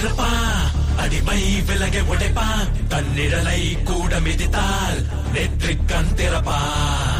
திறப்பான் அடிமை விலகை உடைப்பான் தன்னிழலை கூட மிதித்தால் நெற்றிக் கண் திறப்பான்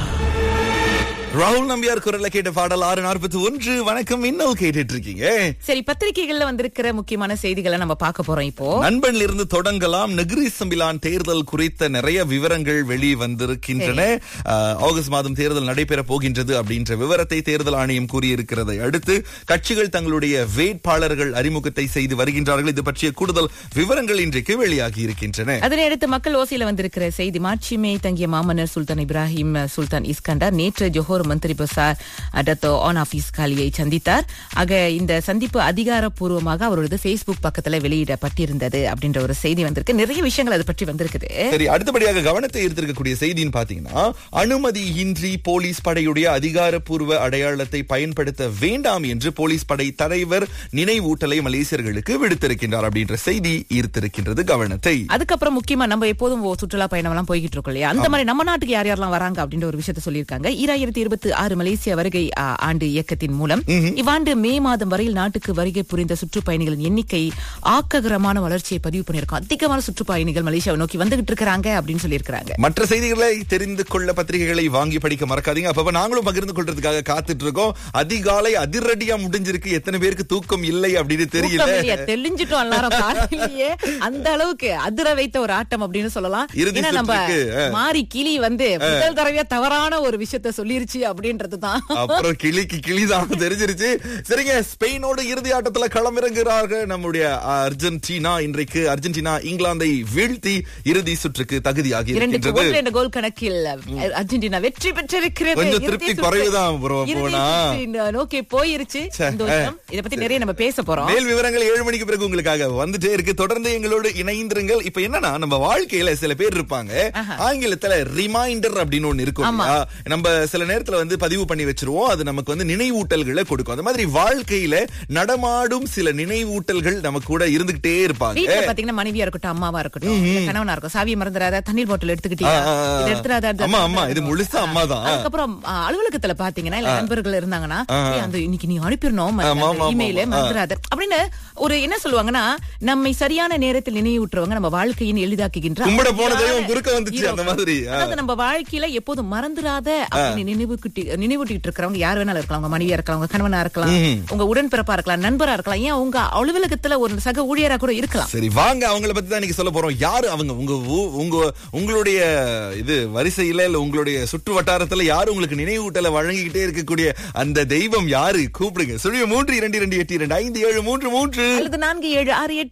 ராகுல் நம்பியார் குரல்ல கேட்ட பாடல் ஆறு நாற்பத்தி ஒன்று வணக்கம் இன்னும் கேட்டுட்டு இருக்கீங்க சரி பத்திரிகைகள்ல வந்திருக்கிற முக்கியமான செய்திகளை நம்ம பார்க்க போறோம் இப்போ நண்பன்ல இருந்து தொடங்கலாம் நெகிரி சம்பிலான் தேர்தல் குறித்த நிறைய விவரங்கள் வெளி வந்திருக்கின்றன ஆஹ், ஆகஸ்ட் மாதம் தேர்தல் நடைபெற போகின்றது அப்படின்ற விவரத்தை தேர்தல் ஆணையம் கூறியிருக்கிறதை அடுத்து கட்சிகள் தங்களுடைய வேட்பாளர்கள் அறிமுகத்தை செய்து வருகின்றார்கள் இது பற்றிய கூடுதல் விவரங்கள் இன்றைக்கு வெளியாகி இருக்கின்றன அதனை அடுத்து மக்கள் ஓசையில வந்திருக்கிற செய்தி மாட்சிமை தங்கிய மாமன்னர் சுல்தான் இப்ராஹிம் சுல்தான் இஸ்கண்டார் நேற்று Johor Menteri Besar Dato Onn Hafiz காலியை சந்தித்தார் ஆக இந்த சந்திப்பு அதிகாரப்பூர்வமாக அவரது Facebook பக்கத்துல வெளியிடப்பட்டிருந்தது அப்படின்ற ஒரு செய்தி வந்திருக்கு நிறைய விஷயங்கள் அது பற்றி வந்திருக்குது சரி அடுத்தபடியாக கவனத்தை ஈர்த்திருக்கக்கூடிய செய்தின்னு பாத்தீங்கன்னா அனுமதியின்றி போலீஸ் படையுடைய அதிகாரப்பூர்வ அடையாளத்தை பயன்படுத்த வேண்டாம் என்று போலீஸ் படை தலைவர் நினைவூட்டலை மலேசியர்களுக்கு விடுத்திருக்கின்றார் அப்படின்ற செய்தி ஈர்த்திருக்கின்றது கவனத்தை அதுக்கப்புறம் முக்கியமா நம்ம எப்போதும் ஓ- சுற்றுலா பயணம் எல்லாம் போய்கிட்டு இருக்கோம் இல்லையா அந்த மாதிரி நம்ம நாட்டுக்கு யார் யாரெல்லாம் வராங்க அப்படின்ற ஒரு விஷயத்த சொல்லியிருக்காங்க ஈராயிரத்தி இருபத்தி ஆறு மலேசிய வருகை ஆ, ஆண்டு இயக்கத்தின் மூலம் இவ்வாண்டு மே மாதம் வரையில் நாட்டுக்கு வருகை புரிந்த சுற்றுப்பயணிகளின் எண்ணிக்கை ஆக்ககரமான வளர்ச்சியை பதிவு பண்ணியிருக்கோம் அதிகமான சுற்றுப்பயணிகள் மலேசியாவை நோக்கி வந்துகிட்டு இருக்கிறாங்க அப்படின்னு சொல்லியிருக்காங்க மற்ற செய்திகளை தெரிந்து கொள்ள பத்திரிகைகளை வாங்கி படிக்க மறக்காதீங்க அப்ப நாங்களும் பகிர்ந்து கொள்றதுக்காக காத்துட்டு இருக்கோம் அதிகாலை அதிரடியா முடிஞ்சிருக்கு எத்தனை பேருக்கு தூக்கம் இல்லை அப்படின்னு தெரியல தூக்கம் இல்லையா? தெளிஞ்சிட்டோம் எல்லாரும் காலையிலேயே அந்த அளவுக்கு அதிர வைத்த ஒரு ஆட்டம் அப்படின்னு சொல்லலாம் இறுதி ஏன்னா நம்ம சுற்றுக்கு, ஆ. மாறி கிளி வந்து முதல் தடவையா தவறான ஒரு விஷயத்த சொல்லிருச்சு அப்படின்றதுதான் அப்புறம் கிளிக்கு கிளிதான் தெரிஞ்சிருச்சு சரிங்க ஸ்பெயினோட இறுதி ஆட்டத்துல களமிறங்குகிறார்கள் நம்முடைய அர்ஜென்டினா இன்றைக்கு அர்ஜென்டினா இங்கிலாந்தை வீழ்த்தி இறுதி சுற்றுக்கு தகுதியாகி இரண்டுக்கு இருக்கின்றது ஒன்று என்ற கோல் கணக்கில் அர்ஜென்டினா வெற்றி பெற்றிருக்கிறது கொஞ்சம் இறுதி திருப்தி சுற்று- குறைவுதான் bro இறுதி போனா. சுற்று நோக்கி போயிருச்சு சந்தோஷம் இத பத்தி நிறைய நம்ம பேச போறோம் மேல் விவரங்கள் ஏழு மணிக்கு பிறகு உங்களுக்காக வந்துட்டே இருக்கு தொடர்ந்து எங்களோடு இணைந்திருங்கள் இப்ப என்னன்னா நம்ம வாழ்க்கையில சில பேர் இருப்பாங்க ஆங்கிலத்துல ரிமைண்டர் அப்படின்னு ஒண்ணு இருக்கும் இல்லையா? நம்ம சில நேரத்துல வந்து பதிவு பண்ணி வச்சிருவோம் அது நமக்கு வந்து நினைவூட்டல்களை கொடுக்கும் அந்த மாதிரி வாழ்க்கையில நடமாடும் சில நினைவூட்டல்கள் நம்ம கூட இருந்துகிட்டே இருப்பாங்க வீட்டுல பாத்தீங்கன்னா மனைவியா இருக்கட்டும் அம்மாவா இருக்கட்டும் இல்ல கணவனா இருக்கும் சாவியை மறந்துடாத தண்ணீர் பாட்டில் எடுத்துக்கிட்டியா ஆ, ஆ, ஆ. இதை எடுத்துடாத அதை ஆமா, ஆமா, எடுத்துடாத. இது முழுசா அம்மா தான். அதுக்கப்புறம் ஆ, அலுவலகத்துல பாத்தீங்கன்னா இல்ல நண்பர்கள் இருந்தாங்கன்னா "ஏய், அந்த இன்னைக்கு நீ அனுப்பிடணும் ஆமா, ஆமா, இமெயில ஆமா. மறந்துடாத அப்படின்னு ஒரு என்ன சொல்லுவாங்கன்னா நம்மை சரியான நேரத்தில் நினைவூட்டுறவங்க நம்ம வாழ்க்கையின் எளிதாக்குகின்ற கும்பிட போன அமைதியான தெய்வம் குறுக்க வந்துச்சு, hero. அந்த மாதிரி. ஆ. அதாவது நம்ம வாழ்க்கையில எப்போதும் மறந்துடாத அப்படின்னு நினைவுக்கிட்டு நினைவூட்டிட்டு இருக்கிறவங்க யார் வேணாலும் இருக்கலாம் உங்க மனைவியா இருக்கலாம் உங்க கணவனா இருக்கலாம் உங்க உடன்பிறப்பா இருக்கலாம் நண்பரா இருக்கலாம் ஏன் உங்க அலுவலகத்துல ஒரு சக ஊழியரா கூட இருக்கலாம் சரி வாங்க அவங்கள பத்தி தான் இன்னைக்கு சொல்ல போறோம் யாரு அவங்க உங்க ஊ- உங்க உங்களுடைய இது வரிசையில இல்ல உங்களுடைய சுற்று வட்டாரத்துல யாரு உங்களுக்கு நினைவூட்டலை வழங்கிக்கிட்டே இருக்கக்கூடிய அந்த தெய்வம் யாரு கூப்பிடுங்க சொல்லுங்க மூன்று இரண்டு இரண்டு எட்டு இரண்டு ஐந்து ஏழு மூன்று மூன்று அல்லது நான்கு ஏழு ஆறு எட்டு